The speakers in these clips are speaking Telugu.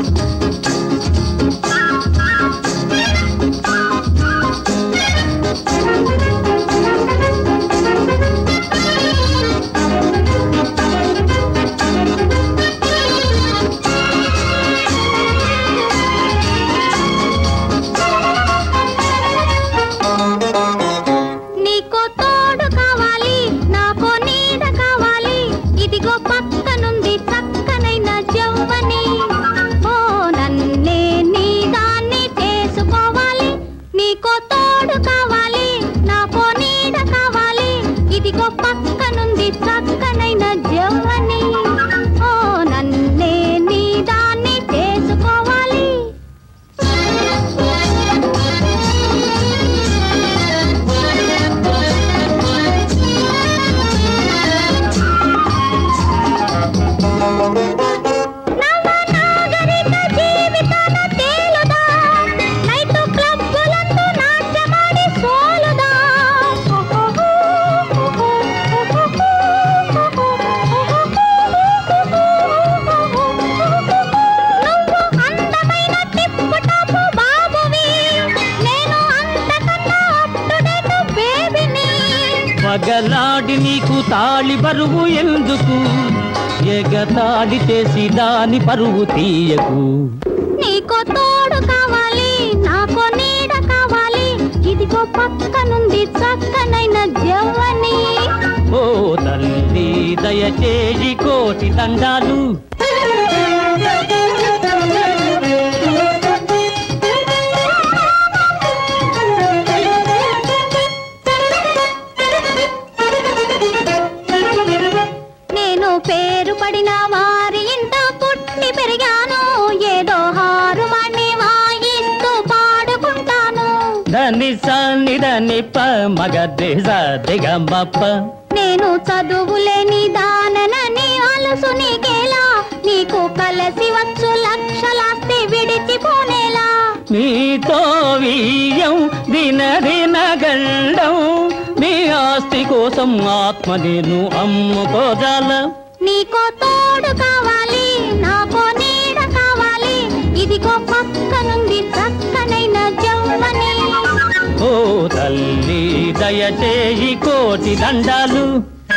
నీకో తోడు కావాలి నాకో నీడ కావాలి ఇదిగో పక్కనుంది చక్కనైన జవ్వని ఓ నన్నే నీ దాన్ని చేసుకోవాలి నీకో తోడు కావాలి నాకో నీడ కావాలి ఇదిగో పక్కనుంది చక్కనైన జవ్వని ఓ నన్నే నీ దాన్ని చేసుకోవాలి నవనాగరిక జీవితాన తేలుదా నైటు క్లబ్బులందు నాట్యమాడి సోలుదా నువ్వు అందమైన టిప్పు టాపు బాబువి నేను అంతకన్నా అప్ టు డేట్ బేబీని పగలాడి నీకు తాళి బరువు ఎందుకు ఎగతాళి చేసి దాని పరువు తీయకు నీకో తోడు కావాలి నాకో నీడ కావాలి ఇదిగో పక్కనుంది చక్కనైన జవ్వని ఓ తల్లి దయచేసి కోటి దండాలు నేను పేరు పడిన వారి ఇంట పుట్టి పెరిగాను ఏదో హారుమణి వాయిస్తూ పాడుకుంటాను ధని సని ధని ప మగ దిగమ్మప్ప నేను చదువులేని దాననని అలుసు నీకేలా నీకు కలసి వచ్చు లక్షలాస్తి విడిచిపోనేలా నీతో వీయం దిన దిన గండం నీ ఆస్తి కోసం ఆత్మ నేను అమ్ముకోజాల నీకో తోడు కావాలి నాకో నీడ కావాలి ఇదిగో పక్కనుంది చక్కనైన జవ్వని ఓ తల్లి దయచేయి కోటి దండాలు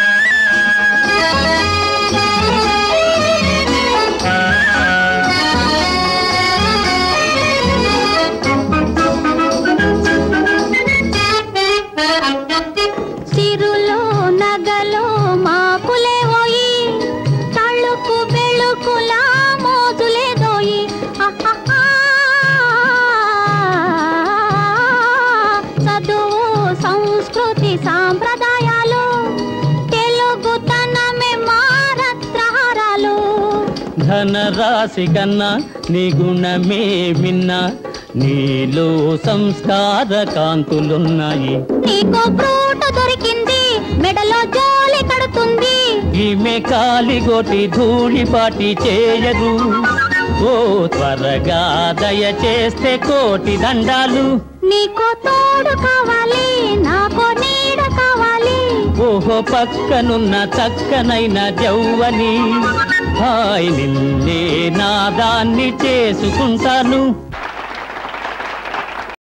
సిరులో నగలో మాకులే పోయి తళుకు బెళుకులా మోజులే దోయి అహహా. చదువు సంస్కృతి సాంప్రదాయాలు తెలుగుతనమే మారత్రహారాలు ధనరాశి కన్నా నీ గుణమే మిన్నా నీలో సంస్కార కాంతులున్నాయి నీకో ఫ్రూట్ దొరికింది మెడలో జోలి కడుతుంది ఈమె కాలిగొట్టి ధూళిపాటి చేయరు ఓ త్వరగా దయచేస్తే కోటి దండాలు నీకో తోడు కావాలి నాకో నీడ కావాలి ఓహో పక్కనున్న చక్కనైన జౌవని హాయ్ నిన్నే నాదాన్ని చేసుకుంటాను